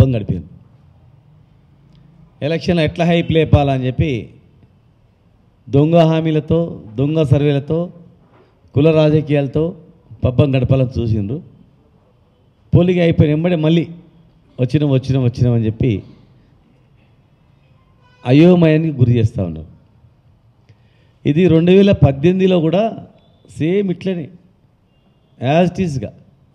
పబ్బం గడిపాను ఎలక్షన్లో ఎట్లా హైప్ లేపాలని చెప్పి దొంగ హామీలతో దొంగ సర్వేలతో కుల రాజకీయాలతో పబ్బం గడపాలని చూసిండ్రు పోలింగ్ అయిపోయిన వెంబడే మళ్ళీ వచ్చినాం వచ్చినాం వచ్చినాం అని చెప్పి అయోమయానికి గురి చేస్తూ ఉన్నారు ఇది రెండు వేల పద్దెనిమిదిలో కూడా సేమ్ ఇట్లనే యాజ్ ఇట్ ఈస్గా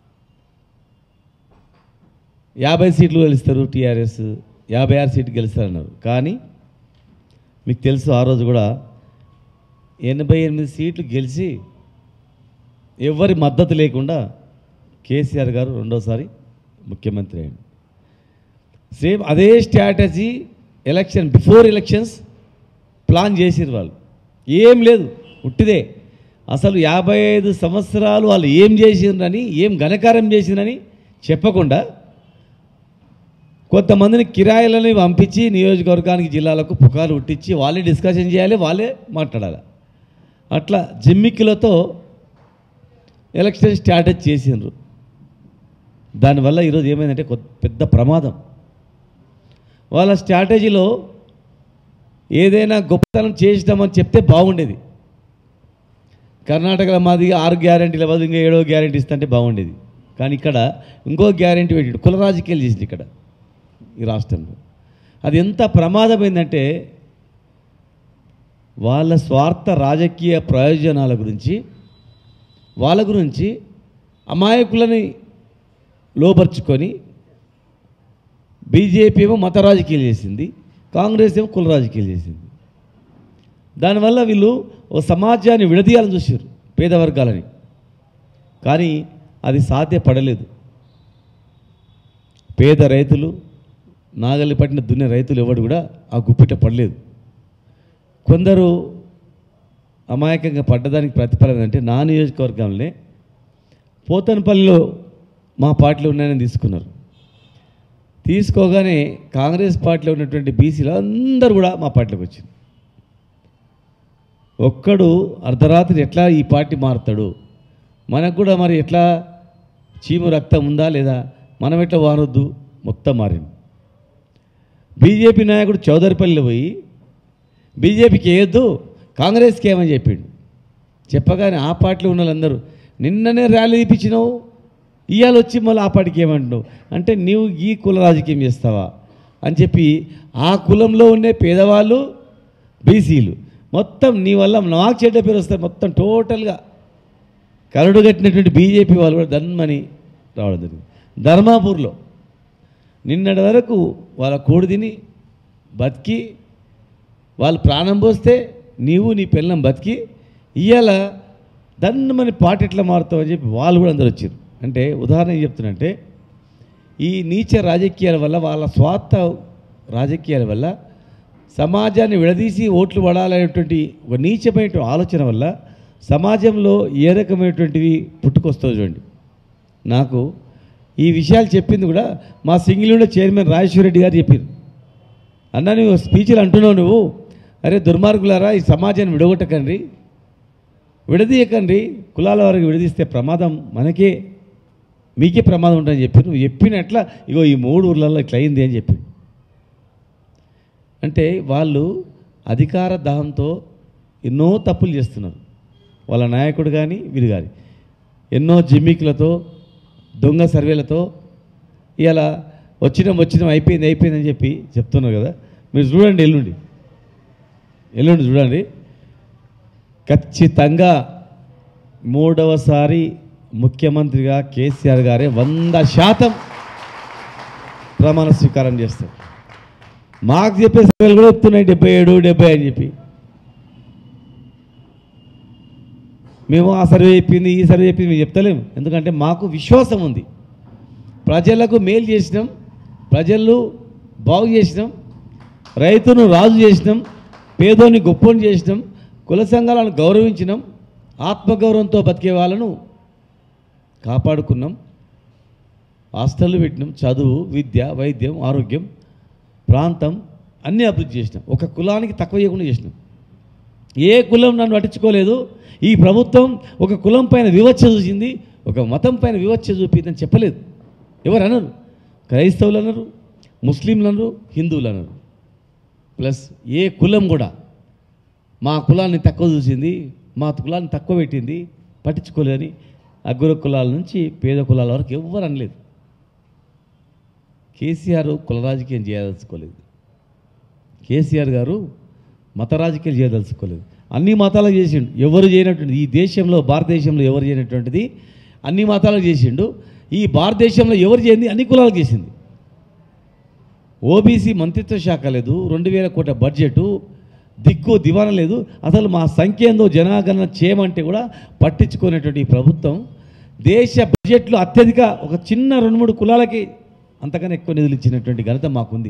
యాభై సీట్లు గెలుస్తారు టీఆర్ఎస్ యాభై ఆరు సీట్లు గెలుస్తారన్నారు కానీ మీకు తెలుసు ఆ రోజు కూడా ఎనభై ఎనిమిది సీట్లు గెలిచి ఎవరి మద్దతు లేకుండా కేసీఆర్ గారు రెండోసారి ముఖ్యమంత్రి అయ్యాడు సేమ్ అదే strategy election before elections plan చేసిరు వాళ్ళు ఏం లేదు ఉట్టిదే అసలు యాభై ఐదు సంవత్సరాలు వాళ్ళు ఏం చేసిండ్రని ఏం ఘనకారం చేసిండ్రని చెప్పకుండా కొంతమందిని కిరాయిలని పంపించి నియోజకవర్గానికి జిల్లాలకు పుకార్లు ఉట్టించి వాళ్ళే డిస్కషన్ చేయాలి వాళ్ళే మాట్లాడాలి అట్లా జిమ్మిక్కులతో ఎలక్షన్ స్ట్రాటజీ చేసిండ్రు దానివల్ల ఈరోజు ఏమైందంటే కొత్త పెద్ద ప్రమాదం వాళ్ళ స్ట్రాటజీలో ఏదైనా గొప్పతనం చేసినామని చెప్తే బాగుండేది కర్ణాటకలో మాది ఆరు గ్యారెంటీల బదులు ఇంకా ఏడో గ్యారెంటీ ఇస్తుంటే బాగుండేది కానీ ఇక్కడ ఇంకో గ్యారెంటీ పెట్టాడు కుల రాజకీయాలు చేసింది ఇక్కడ ఈ రాష్ట్రంలో అది ఎంత ప్రమాదమైందంటే వాళ్ళ స్వార్థ రాజకీయ ప్రయోజనాల గురించి వాళ్ళ గురించి అమాయకులని లోపరుచుకొని బీజేపీ ఏమో మత రాజకీయాలు చేసింది కాంగ్రెస్ ఏమో కుల రాజకీయాలు చేసింది దానివల్ల వీళ్ళు ఓ సమాజాన్ని విడదీయాలని చూసారు పేద వర్గాలని కానీ అది సాధ్యపడలేదు పేద రైతులు నాగలి పట్టిన దున్నే రైతులు ఎవడు కూడా ఆ గుప్పిట పడలేదు కొందరు అమాయకంగా పడ్డదానికి ప్రతిఫలం అంటే నా నియోజకవర్గంలోనే పోతనపల్లిలో మా పార్టీలో ఉన్నాయని తీసుకున్నారు తీసుకోగానే కాంగ్రెస్ పార్టీలో ఉన్నటువంటి బీసీలు అందరూ కూడా మా పార్టీలోకి వచ్చింది ఒక్కడు అర్ధరాత్రి ఎట్లా ఈ పార్టీ మారుతాడు మనకు కూడా మరి ఎట్లా చీము రక్తం ఉందా లేదా మనం ఎట్లా వారొద్దు మొత్తం మారింది బీజేపీ నాయకుడు చౌదరిపల్లి పోయి బీజేపీకి వేయొద్దు కాంగ్రెస్కి ఏమని చెప్పిండు చెప్పగానే ఆ పార్టీలో ఉన్న వాళ్ళందరూ నిన్ననే ర్యాలీ తీపించినావు ఇవాళ వచ్చి మళ్ళీ ఆ పార్టీకి ఏమంటున్నావు అంటే నీవు ఈ కుల రాజకీయం చేస్తావా అని చెప్పి ఆ కులంలో ఉండే పేదవాళ్ళు బీసీలు మొత్తం నీ వల్ల నాకు చెడ్డ పేరు వస్తే మొత్తం టోటల్గా కరడు కట్టినటువంటి బీజేపీ వాళ్ళు కూడా ధన్మని రావడం జరిగింది ధర్మాపూర్లో నిన్నటి వరకు వాళ్ళ కోడి తిని బతికి వాళ్ళు ప్రాణం పోస్తే నీవు నీ పిల్లం బతికి ఇవాళ దన్నమని పాట ఎట్లా మారుతావు అని చెప్పి వాళ్ళు కూడా అందరు వచ్చారు అంటే ఉదాహరణ ఏం చెప్తున్నంటే ఈ నీచ రాజకీయాల వల్ల వాళ్ళ స్వార్థ రాజకీయాల వల్ల సమాజాన్ని విడదీసి ఓట్లు పడాలనేటువంటి ఒక నీచమైన ఆలోచన వల్ల సమాజంలో ఏ రకమైనటువంటివి పుట్టుకొస్తావు చూడండి నాకు ఈ విషయాలు చెప్పింది కూడా మా సింగిల్ చైర్మన్ రాజేశ్వర రెడ్డి గారు చెప్పారు అన్న నువ్వు స్పీచ్లు అంటున్నావు నువ్వు అరే దుర్మార్గులారా ఈ సమాజాన్ని విడగొట్టకండి విడదీయకండి కులాల వారికి విడదీస్తే ప్రమాదం మనకే మీకే ప్రమాదం ఉంటుందని చెప్పి నువ్వు చెప్పినట్ల ఇగో ఈ మూడు ఊర్లలో ఇట్లా అయింది అని చెప్పి అంటే వాళ్ళు అధికార దాహంతో ఎన్నో తప్పులు చేస్తున్నారు వాళ్ళ నాయకుడు కానీ వీరు కానీ ఎన్నో జిమ్మికులతో దొంగ సర్వేలతో ఇలా వచ్చినాం వచ్చినాం అయిపోయింది అయిపోయింది అని చెప్పి చెప్తున్నారు కదా మీరు చూడండి ఎల్లుండి ఎల్లుండి చూడండి ఖచ్చితంగా మూడవసారి ముఖ్యమంత్రిగా కేసీఆర్ గారే వంద శాతం ప్రమాణ స్వీకారం చేస్తారు మాకు చెప్పే సర్వేలు కూడా చెప్తున్నాయి డెబ్బై ఏడు డెబ్బై అని చెప్పి మేము ఆ సర్వే చెప్పింది ఈ సర్వే చెప్పింది మేము చెప్తలేము ఎందుకంటే మాకు విశ్వాసం ఉంది ప్రజలకు మేలు చేసినాం ప్రజలు బాగు చేసినాం రైతును రాజు చేసినాం పేదోని గొప్పని చేసినాం కుల సంఘాలను గౌరవించినాం ఆత్మగౌరవంతో బతికే వాళ్ళను కాపాడుకున్నాం హాస్టళ్ళు పెట్టినాం చదువు విద్య వైద్యం ఆరోగ్యం ప్రాంతం అన్నీ అభివృద్ధి చేసినాం ఒక కులానికి తక్కువ చేయకుండా చేసినాం ఏ కులం నన్ను పట్టించుకోలేదు ఈ ప్రభుత్వం ఒక కులం పైన వివక్ష చూసింది ఒక మతం పైన వివక్ష చూపిందని చెప్పలేదు ఎవరు అనరు క్రైస్తవులు అనరు ముస్లింలను హిందువులను ప్లస్ ఏ కులం కూడా మా కులాన్ని తక్కువ చూసింది మా కులాన్ని తక్కువ పెట్టింది పట్టించుకోలేదని అగ్ర కులాల నుంచి పేద కులాల వరకు ఎవ్వరు అనలేదు కేసీఆర్ కుల రాజకీయం చేయదలుచుకోలేదు కేసీఆర్ గారు మత రాజకీయాలు చేయదలుచుకోలేదు అన్ని మతాలకు చేసిండు ఎవరు చేయనటువంటి ఈ దేశంలో భారతదేశంలో ఎవరు చేయనటువంటిది అన్ని మతాలకు చేసిండు ఈ భారతదేశంలో ఎవరు చేయండి అన్ని కులాలకు చేసింది ఓబీసీ మంత్రిత్వ శాఖ లేదు రెండు వేల కోట్ల బడ్జెట్ దిక్కు దివాన లేదు అసలు మా సంఖ్య ఏందో జనాగణన చేయమంటే కూడా పట్టించుకునేటువంటి ఈ ప్రభుత్వం దేశ బడ్జెట్లో అత్యధిక ఒక చిన్న రెండు మూడు కులాలకి అంతకన్నా ఎక్కువ నిధులు ఇచ్చినటువంటి ఘనత మాకుంది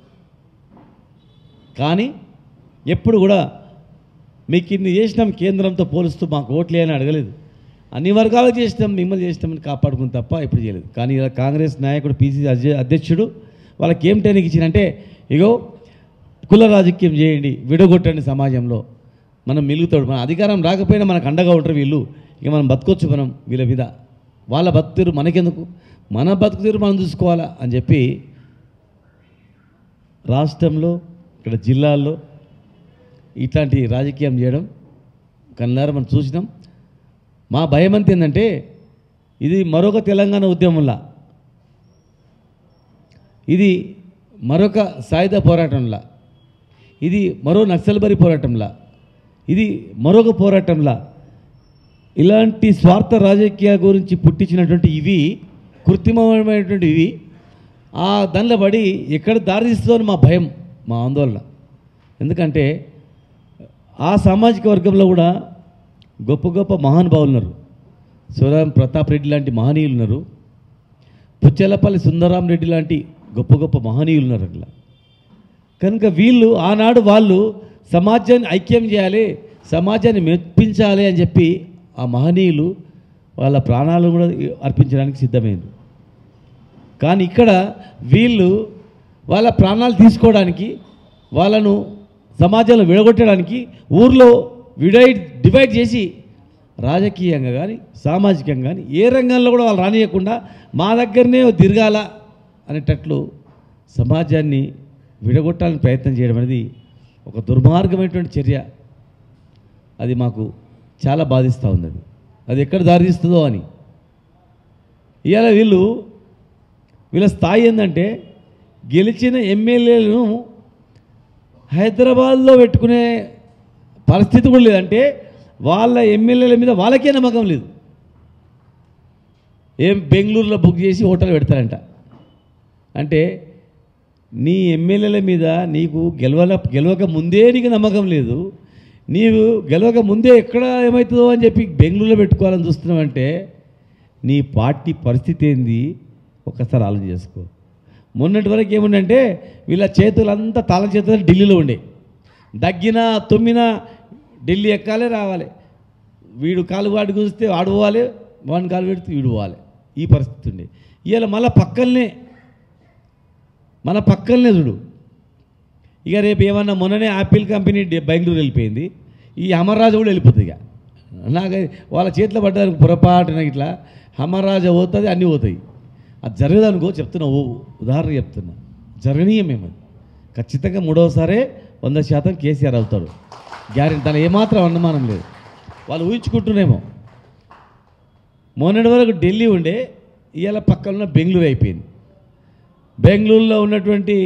కానీ ఎప్పుడు కూడా మీకు ఇన్ని చేసినాం కేంద్రంతో పోలుస్తూ మాకు ఓట్లే అని అడగలేదు అన్ని వర్గాలకు చేసినాం మిమ్మల్ని చేసినామని కాపాడుకుని తప్ప ఎప్పుడు చేయలేదు కానీ ఇలా కాంగ్రెస్ నాయకుడు పీసీసీ అధ్య- అధ్యక్షుడు వాళ్ళకి ఏం ట్రైనింగ్ ఇచ్చినంటే ఇగో కుల రాజకీయం చేయండి విడగొట్టండి సమాజంలో మనం మిలుగుతాడు మన అధికారం రాకపోయినా మనకు అండగా ఉంటారు వీళ్ళు ఇక మనం బతకొచ్చు మనం వీళ్ళ మీద వాళ్ళ బతుకుతీరు మనకెందుకు మన బతుకుతీరు మనం చూసుకోవాలా అని చెప్పి రాష్ట్రంలో ఇక్కడ జిల్లాల్లో ఇట్లాంటి రాజకీయం చేయడం కన్నారా మనం చూసినాం మా భయం అంత ఏంటంటే ఇది మరొక తెలంగాణ ఉద్యమంలా ఇది మరొక సాయుధ పోరాటంలా ఇది మరో నక్సల్బరి పోరాటంలా ఇది మరొక పోరాటంలా ఇలాంటి స్వార్థ రాజకీయ గురించి పుట్టించినటువంటి ఇవి కృత్రిమమైనటువంటి ఇవి ఆ దానిలో పడి ఎక్కడ దారితీస్తుందో అని మా భయం మా ఆందోళన ఎందుకంటే ఆ సామాజిక వర్గంలో కూడా గొప్ప గొప్ప మహానుభావులు ఉన్నారు శివరాం ప్రతాప్ రెడ్డి లాంటి మహనీయులు ఉన్నారు పుచ్చలపల్లి సుందరాం రెడ్డి లాంటి గొప్ప గొప్ప మహనీయులు ఉన్నారు అట్లా కనుక వీళ్ళు ఆనాడు వాళ్ళు సమాజాన్ని ఐక్యం చేయాలి సమాజాన్ని మెప్పించాలి అని చెప్పి ఆ మహనీయులు వాళ్ళ ప్రాణాలు కూడా అర్పించడానికి సిద్ధమైంది కానీ ఇక్కడ వీళ్ళు వాళ్ళ ప్రాణాలు తీసుకోవడానికి వాళ్ళను సమాజంలో విడగొట్టడానికి ఊర్లో విడైడ్ డివైడ్ చేసి రాజకీయంగా కానీ సామాజికంగా కానీ ఏ రంగంలో కూడా వాళ్ళు రానియకుండా మా దగ్గరనే తిరగాల అనేటట్లు సమాజాన్ని విడగొట్టాలని ప్రయత్నం చేయడం అనేది ఒక దుర్మార్గమైనటువంటి చర్య అది మాకు చాలా బాధిస్తూ ఉంది అది అది ఎక్కడ దారితీస్తుందో అని ఇవాళ వీళ్ళు వీళ్ళ స్థాయి ఏంటంటే గెలిచిన ఎమ్మెల్యేలను హైదరాబాద్లో పెట్టుకునే పరిస్థితి కూడా లేదంటే వాళ్ళ ఎమ్మెల్యేల మీద వాళ్ళకే నమ్మకం లేదు ఏం బెంగళూరులో బుక్ చేసి హోటల్ పెడతారంట అంటే నీ ఎమ్మెల్యేల మీద నీకు గెలవల గెలవక ముందే నీకు నమ్మకం లేదు నీవు గెలవక ముందే ఎక్కడ ఏమవుతుందో అని చెప్పి బెంగళూరులో పెట్టుకోవాలని చూస్తున్నావంటే నీ పార్టీ పరిస్థితి ఏంది ఒక్కసారి ఆలోచన చేసుకో మొన్నటి వరకు ఏముండంటే వీళ్ళ చేతులంతా తాళం చేతులు ఢిల్లీలో ఉండే దగ్గినా తుమ్మినా ఢిల్లీ ఎక్కాలే రావాలి వీడు కాలు వాడి గురిస్తే వాడు పోవాలి వాడిని కాలు పెడితే వీడు పోవాలి ఈ పరిస్థితి ఉండే ఇవాళ మళ్ళీ పక్కనే మన పక్కనే చూడు ఇక రేపు ఏమన్నా మొన్ననే యాపిల్ కంపెనీ డి- బెంగళూరు వెళ్ళిపోయింది ఈ అమర్రాజు కూడా వెళ్ళిపోతుంది ఇక నాకు వాళ్ళ చేతిలో పడ్డానికి పొరపాటున ఇట్లా అమర్రాజు పోతుంది అన్నీ పోతాయి అది జరగదనుకో చెప్తున్నా ఓ ఉదాహరణ చెప్తున్నా జరగనీయం మేము అది ఖచ్చితంగా మూడవసారే వంద శాతం కేసీఆర్ అవుతాడు గ్యారెంటీ దాని ఏమాత్రం అనుమానం లేదు వాళ్ళు ఊహించుకుంటున్నారేమో మొన్నటి వరకు ఢిల్లీ ఉండే ఇవాళ పక్కన ఉన్న బెంగళూరు అయిపోయింది బెంగళూరులో ఉన్నటువంటి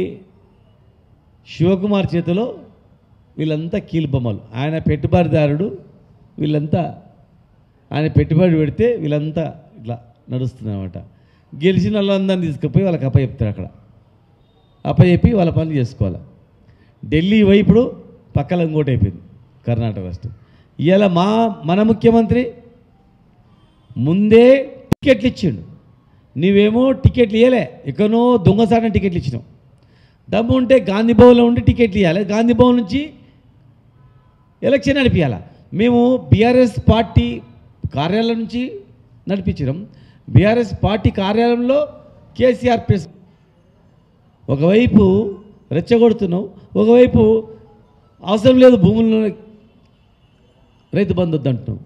శివకుమార్ చేతిలో వీళ్ళంతా కీలుబొమ్మలు ఆయన పెట్టుబడిదారుడు వీళ్ళంతా ఆయన పెట్టుబడి పెడితే వీళ్ళంతా ఇట్లా నడుస్తుందన్నమాట గెలిచిన వాళ్ళందరినీ తీసుకుపోయి వాళ్ళకి అప్ప చెప్తారు అక్కడ అప్ప చెప్పి వాళ్ళ పనులు చేసుకోవాలి ఢిల్లీ వైపుడు పక్కల ఇంకోటి అయిపోయింది కర్ణాటక రాష్ట్రం ఇవాళ మా మన ముఖ్యమంత్రి ముందే టికెట్లు ఇచ్చిండు నీవేమో టికెట్లు ఇవ్వలే ఎక్కడనో దొంగసాటం టికెట్లు ఇచ్చినావు దమ్ము ఉంటే గాంధీ భవన్లో ఉండి టికెట్లు ఇవ్వాలి గాంధీ భవన్ నుంచి ఎలక్షన్ నడిపించాలి మేము బీఆర్ఎస్ పార్టీ కార్యాలయం నుంచి నడిపించినాం బీఆర్ఎస్ పార్టీ కార్యాలయంలో కేసీఆర్ ప్రెస్ ఒకవైపు రెచ్చగొడుతున్నావు ఒకవైపు అవసరం లేదు భూములను రైతు బంధు వద్దంటున్నావు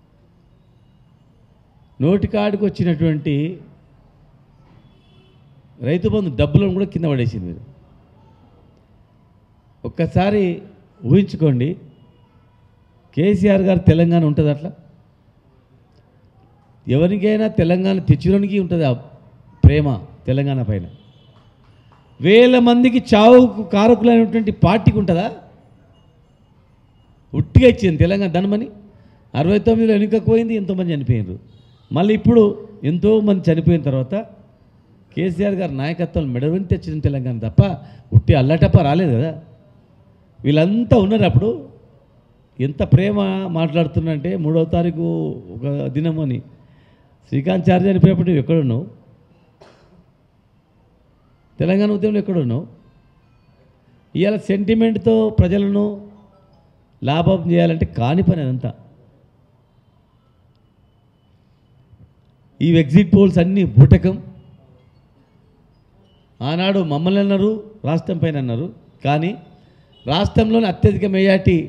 నోటికాడికి వచ్చినటువంటి రైతు బంధు డబ్బులను కూడా కింద పడేసింది మీరు ఒక్కసారి ఊహించుకోండి కేసీఆర్ గారు తెలంగాణ ఉంటుంది అట్లా ఎవరికైనా తెలంగాణ తెచ్చినోనికి ఉంటుంది ఆ ప్రేమ తెలంగాణ పైన వేల మందికి చావుకు కారకులైనటువంటి పార్టీకి ఉంటుందా ఉట్టిగా ఇచ్చింది తెలంగాణ ధనమని అరవై తొమ్మిదిలో వెనుకపోయింది ఎంతోమంది చనిపోయినారు మళ్ళీ ఇప్పుడు ఎంతోమంది చనిపోయిన తర్వాత కేసీఆర్ గారి నాయకత్వం మెడవని తెచ్చింది తెలంగాణ తప్ప ఉట్టి అల్లటప్ప రాలేదు కదా వీళ్ళంతా ఉన్నారు అప్పుడు ఎంత ప్రేమ మాట్లాడుతున్నంటే మూడవ తారీఖు ఒక దినం అని శ్రీకాంత్ చార్జ్ చనిపోయినప్పుడు నువ్వు ఎక్కడున్నావు తెలంగాణ ఉద్యమంలో ఎక్కడున్నావు ఇవాళ సెంటిమెంట్తో ప్రజలను లాభం చేయాలంటే కాని పని అదంతా ఈ ఎగ్జిట్ పోల్స్ అన్నీ బూటకం ఆనాడు మమ్మల్ని అన్నారు రాష్ట్రం పైన అన్నారు కానీ రాష్ట్రంలోని అత్యధిక మెజార్టీ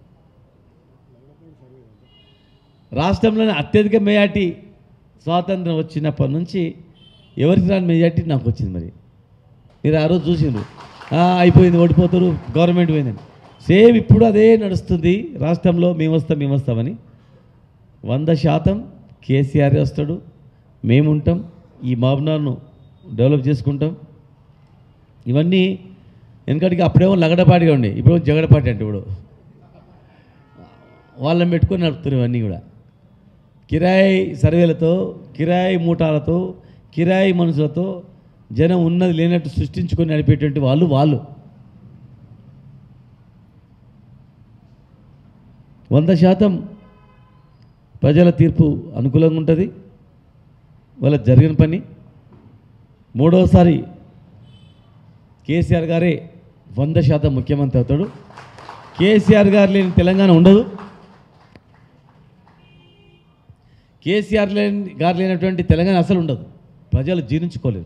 రాష్ట్రంలోని అత్యధిక మెజార్టీ స్వాతంత్రం వచ్చినప్పటి నుంచి ఎవరికి రాని మెజార్టీ నాకు వచ్చింది మరి మీరు ఆ రోజు చూసిండ్రు "ఆ, అయిపోయింది ఓడిపోతారు గవర్నమెంట్ పోయిందని సేమ్ ఇప్పుడు అదే నడుస్తుంది రాష్ట్రంలో మేము వస్తాం మేము వస్తామని వంద శాతం కేసీఆర్ వస్తాడు మేముంటాం ఈ మహబూబ్నగర్ను డెవలప్ చేసుకుంటాం ఇవన్నీ వెనకటికి అప్పుడేమో లగడపాటిగా ఉండే ఇప్పుడు జగడపాటి అంటే ఇప్పుడు వాళ్ళని పెట్టుకొని నడుపుతున్నారు ఇవన్నీ కూడా కిరాయి సర్వేలతో కిరాయి మూటాలతో కిరాయి మనుషులతో జనం ఉన్నది లేనట్టు సృష్టించుకొని నడిపేటువంటి వాళ్ళు వాళ్ళు వంద శాతం ప్రజల తీర్పు అనుకూలంగా ఉంటుంది వాళ్ళ జరిగిన పని మూడవసారి కేసీఆర్ గారే వంద శాతం ముఖ్యమంత్రి అవుతాడు కేసీఆర్ గారు లేని తెలంగాణ ఉండదు కేసీఆర్ లేని గారు లేనటువంటి తెలంగాణ అసలు ఉండదు ప్రజలు జీర్ణించుకోలేరు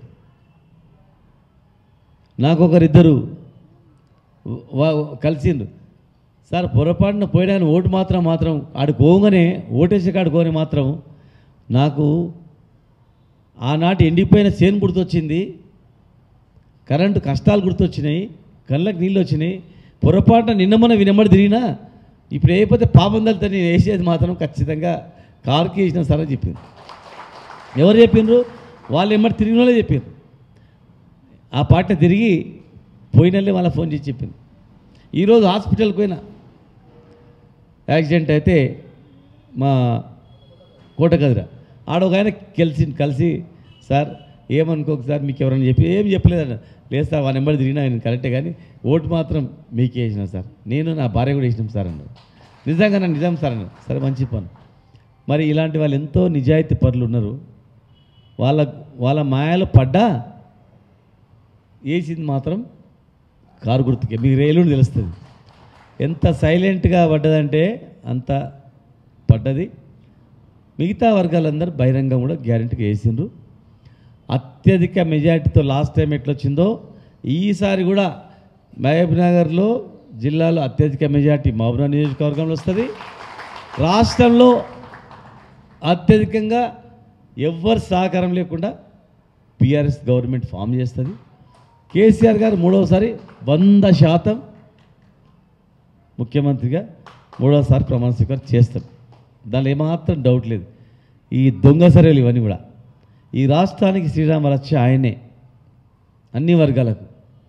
నాకు ఒకరిద్దరు వా- కలిసిండ్రు సార్ పొరపాటున పోయడానికి ఓటు మాత్రం మాత్రం ఆడు పోగానే ఓటేసే కాడు పోని మాత్రం నాకు ఆనాటి ఎండిపోయిన చేను గుర్తొచ్చింది కరెంటు కష్టాలు గుర్తొచ్చినాయి కళ్ళకి నీళ్ళు వచ్చినాయి పొరపాటున నిన్న మొన్న వినమడి తిరిగినా ఇప్పుడు ఏకపోతే పాపం తల్లితే నేను వేసేది మాత్రం ఖచ్చితంగా కారుకి వేసిన సరే చెప్పింది ఎవరు చెప్పిండ్రు వాళ్ళు ఎమ్మడి తిరిగిన వాళ్ళే చెప్పిండ్రు ఆ పాట తిరిగి పోయినల్లే వాళ్ళ ఫోన్ చేసి చెప్పింది ఈరోజు హాస్పిటల్కి పోయినా యాక్సిడెంట్ అయితే మా కోటగదిరా ఆడ ఒక ఆయన కలిసి కలిసి సార్ ఏమనుకోకు సార్ మీకు ఎవరైనా చెప్పి ఏం చెప్పలేదన్న లేదు సార్ వాళ్ళ నెంబర్ తిరిగినా ఆయన కరెక్టే కానీ ఓటు మాత్రం మీకే వేసిన సార్ నేను నా భార్య కూడా వేసినాం సార్ అన్నారు నిజంగా నా నిజం సార్ అన్నారు సరే మంచి పని మరి ఇలాంటి వాళ్ళు ఎంతో నిజాయితీ పరులు ఉన్నారు వాళ్ళ వాళ్ళ మాయలు పడ్డా వేసింది మాత్రం కారు గుర్తుకే మీకు రేలుని తెలుస్తుంది ఎంత సైలెంట్గా పడ్డదంటే అంత పడ్డది మిగతా వర్గాలందరూ బహిరంగం కూడా గ్యారెంటీగా వేసిండ్రు అత్యధిక మెజార్టీతో లాస్ట్ టైం ఎట్లొచ్చిందో ఈసారి కూడా మహబూబ్ నగర్లో జిల్లాలో అత్యధిక మెజార్టీ మహబూబ్నగర్ నియోజకవర్గంలో వస్తుంది రాష్ట్రంలో అత్యధికంగా ఎవ్వరు సహకారం లేకుండా పిఆర్ఎస్ గవర్నమెంట్ ఫామ్ చేస్తుంది కేసీఆర్ గారు మూడవసారి వంద శాతం ముఖ్యమంత్రిగా మూడవసారి ప్రమాణ స్వీకారం చేస్తారు దానిలో ఏమాత్రం డౌట్ లేదు ఈ దొంగ సర్వేలు ఇవన్నీ కూడా ఈ రాష్ట్రానికి శ్రీరామ రక్ష ఆయనే అన్ని వర్గాలకు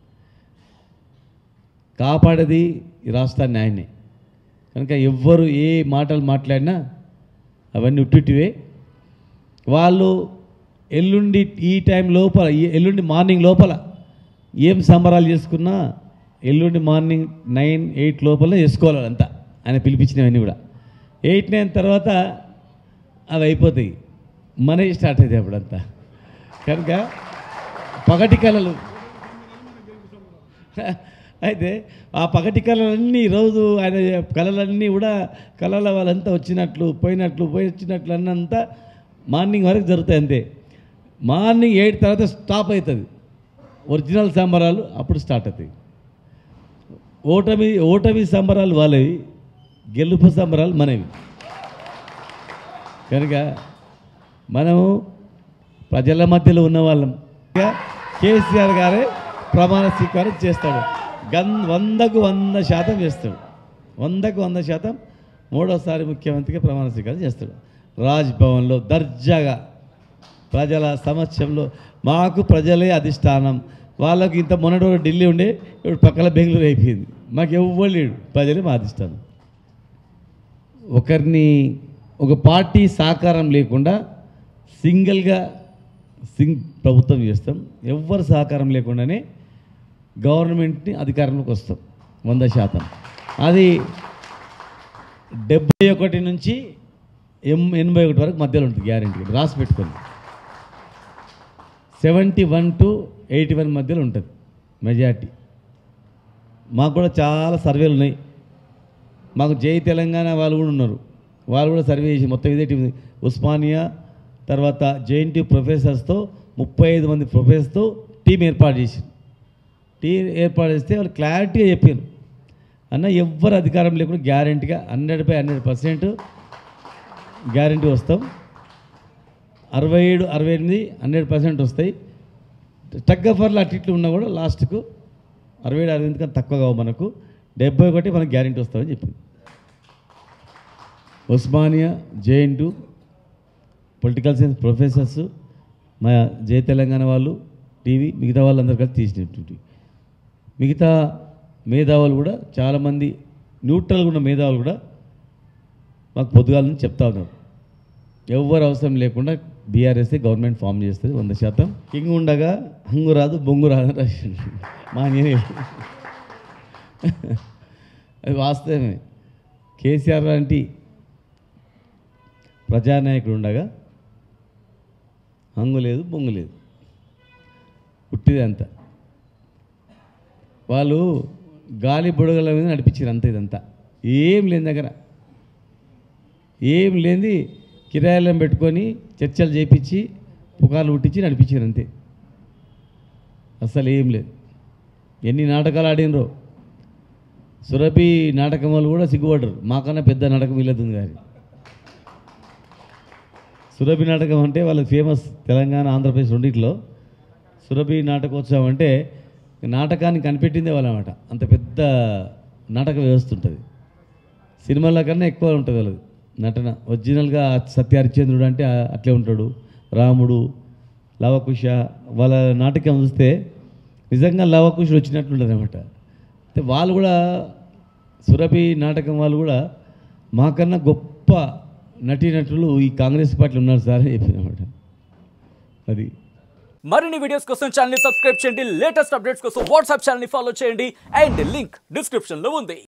కాపాడేది ఈ రాష్ట్రాన్ని ఆయనే కనుక ఎవ్వరు ఏ మాటలు మాట్లాడినా అవన్నీ ఉట్టివే వాళ్ళు ఎల్లుండి ఈ టైం లోపల ఈ ఎల్లుండి మార్నింగ్ లోపల ఏం సంబరాలు చేసుకున్నా ఎల్లుండి మార్నింగ్ నైన్ ఎయిట్ లోపల చేసుకోవాలి అంతా ఆయన పిలిపించినవన్నీ కూడా ఎయిట్ నైన్ తర్వాత అవి అయిపోతాయి మనవి స్టార్ట్ అవుతాయి అప్పుడంతా కనుక పగటి కళలు అయితే ఆ పగటి కళలన్నీ రోజు ఆయన కళలన్నీ కూడా కళల వాళ్ళంతా వచ్చినట్లు పోయినట్లు పోయి వచ్చినట్లు అన్నంతా మార్నింగ్ వరకు జరుగుతాయి అంతే మార్నింగ్ ఎయిట్ తర్వాత స్టాప్ అవుతుంది ఒరిజినల్ సంబరాలు అప్పుడు స్టార్ట్ అవుతాయి ఓటమి ఓటమి సంబరాలు వాళ్ళవి గెలుపు సంబరాలు మనవి కనుక మనము ప్రజల మధ్యలో ఉన్న వాళ్ళం ఇంకా కేసీఆర్ గారే ప్రమాణ స్వీకారం చేస్తాడు గన్ వందకు వంద శాతం చేస్తాడు వందకు వంద శాతం మూడోసారి ముఖ్యమంత్రిగా ప్రమాణ స్వీకారం చేస్తాడు రాజ్ భవన్లో దర్జాగా ప్రజల సమక్షంలో మాకు ప్రజలే అధిష్టానం వాళ్ళకి ఇంత మొన్నటి వరకు ఢిల్లీ ఉండే ఇప్పుడు పక్కన బెంగళూరు అయిపోయింది మాకు ఎవ్వరు లేడు ప్రజలే మా అధిష్టానం ఒకరిని ఒక పార్టీ సహకారం లేకుండా సింగిల్గా సింగ్ ప్రభుత్వం చేస్తాం ఎవ్వరు సహకారం లేకుండానే గవర్నమెంట్ని అధికారంలోకి వస్తాం వంద శాతం అది డెబ్బై ఒకటి నుంచి ఎం ఎనభై ఒకటి వరకు మధ్యలో ఉంటుంది గ్యారంటీ రాసి పెట్టుకోండి seventy one to eighty one మధ్యలో ఉంటుంది మెజార్టీ మాకు కూడా చాలా సర్వేలు ఉన్నాయి మాకు జై తెలంగాణ వాళ్ళు కూడా ఉన్నారు వాళ్ళు కూడా సర్వే చేసి మొత్తం ఇదే టీం ఉస్మానియా తర్వాత జేఎన్టీ ప్రొఫెసర్స్తో ముప్పై ఐదు మంది ప్రొఫెసర్స్తో టీం ఏర్పాటు చేసి టీం ఏర్పాటు చేస్తే వాళ్ళు క్లారిటీగా చెప్పారు అన్న ఎవ్వరు అధికారం లేకుండా గ్యారంటీగా hundred by hundred percent guarantee వస్తాం అరవై ఏడు అరవై ఎనిమిది హండ్రెడ్ పర్సెంట్ వస్తాయి తగ్గ ఫర్లు అటు ఇట్లు ఉన్నా కూడా లాస్ట్కు అరవై ఏడు అరవై ఎనిమిది కన్నా తక్కువ కావు మనకు డెబ్బై ఒకటి మనకు గ్యారంటీ వస్తామని చెప్పింది Osmania JNTU political science professors మా జయ తెలంగాణ వాళ్ళు టీవీ మిగతా వాళ్ళందరూ కలిసి తీసినటువంటి మిగతా మేధావులు కూడా చాలామంది న్యూట్రల్గా ఉన్న మేధావులు కూడా మాకు పొద్దుగాల నుంచి చెప్తా ఉన్నారు ఎవరు అవసరం లేకుండా బీఆర్ఎస్ గవర్నమెంట్ ఫామ్ చేస్తుంది వంద శాతం కింగ్ ఉండగా హంగు రాదు బొంగు రాదు అని రాసిండు మా నేనే అది వాస్తవమే కేసీఆర్ లాంటి ప్రజానాయకుడు ఉండగా హంగు లేదు బొంగు లేదు పుట్టిది అంతా వాళ్ళు గాలి బుడగల మీద నడిపించారు అంత ఇదంతా ఏం లేని దగ్గర ఏం లేని కిరాయిలను పెట్టుకొని చర్చలు చేయించి పుకార్లు పుట్టించి నడిపించారు అంతే అసలు ఏం లేదు ఎన్ని నాటకాలు ఆడినరో సురభి నాటకం వాళ్ళు కూడా సిగ్గుపడరు మాకన్నా పెద్ద నాటకం వీళ్ళతుంది కానీ సురభి నాటకం అంటే వాళ్ళకి ఫేమస్ తెలంగాణ ఆంధ్రప్రదేశ్ రెండిట్లో సురభి నాటకోత్సవం అంటే నాటకాన్ని కనిపెట్టిందే వాళ్ళనమాట అంత పెద్ద నాటక వ్యవస్థ ఉంటుంది సినిమాల కన్నా ఎక్కువ ఉంటుంది వాళ్ళది నటన ఒరిజినల్గా సత్య హరిశ్చంద్రుడు అంటే ఆ- అట్లే ఉంటాడు రాముడు లవకుశ వాళ్ళ నాటకం చూస్తే నిజంగా లవకుశుడు వచ్చినట్లుంటుంది అనమాట అయితే వాళ్ళు కూడా సురభి నాటకం వాళ్ళు కూడా మాకన్నా గొప్ప నటీనటులు ఈ కాంగ్రెస్ పార్టీలో ఉన్నారు సార్ అని చెప్పినమాట అది మరిన్ని వీడియోస్ కోసం ఛానల్ సబ్స్క్రైబ్ చేయండి లేటెస్ట్ అప్డేట్స్ కోసం వాట్సాప్ ఛానల్ ఫాలో చేయండి అండ్ లింక్ డిస్క్రిప్షన్ లో ఉంది